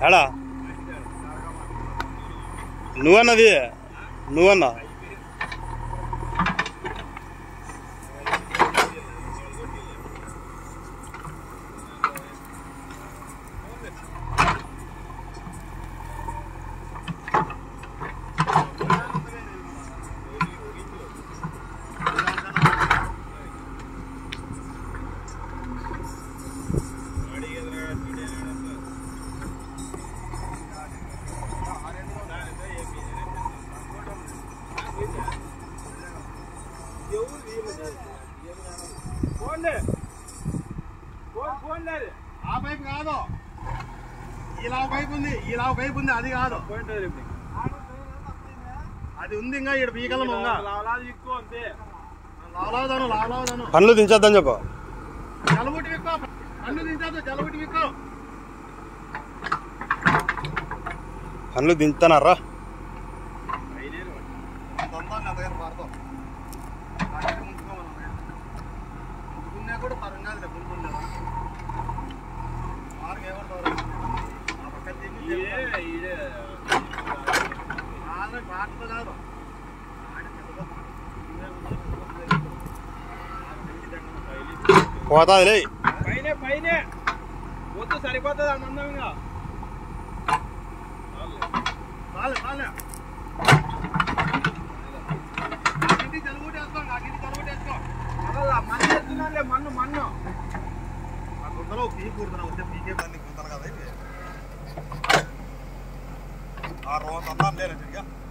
ఏడా నువ్వన్నది నువ్వన్నా ఆ పైపు కాదు ఇలా పైపు ఉంది ఇలా పైపు ఉంది అది కాదు అది ఉంది ఇంకా ఇక్కడ పీకలను ఇంకా లావలావుదాను లావలావుదాను పండ్లు దించేద్దాం చెప్పు జలబుట్టి విక్కో అన్ను తింటాదు జలబుట్టి విక్కో పండ్లు దించుతున్నారా దొందాన్ని ఎంతగానో పాడతాం అటు ముందుకోమను ముందుకున్నా కూడా పరంగా ముందుకున్నా మార్గం ఏమంటారు ఆ పక్కన తిని కాదు పాటలు కాదు ఆడి పెద్దగా పోతాది లే పైనే పైనే వద్దు సరిపోతుంది ఆ మందం ఇంకా చాలు చాలు ఇంటి జలుబుటి వేసుకో నాకు ఇంటి జలుబుటి వేసుకో అలా మన్ను వేస్తున్నానులే మన్ను మన్ను ఆ గుంతలో పీ కూడుతున్నా వచ్చే పీకే పని గుంతలు కదా ఇవి ఆ రోజు అంతా లేదు తిరిగా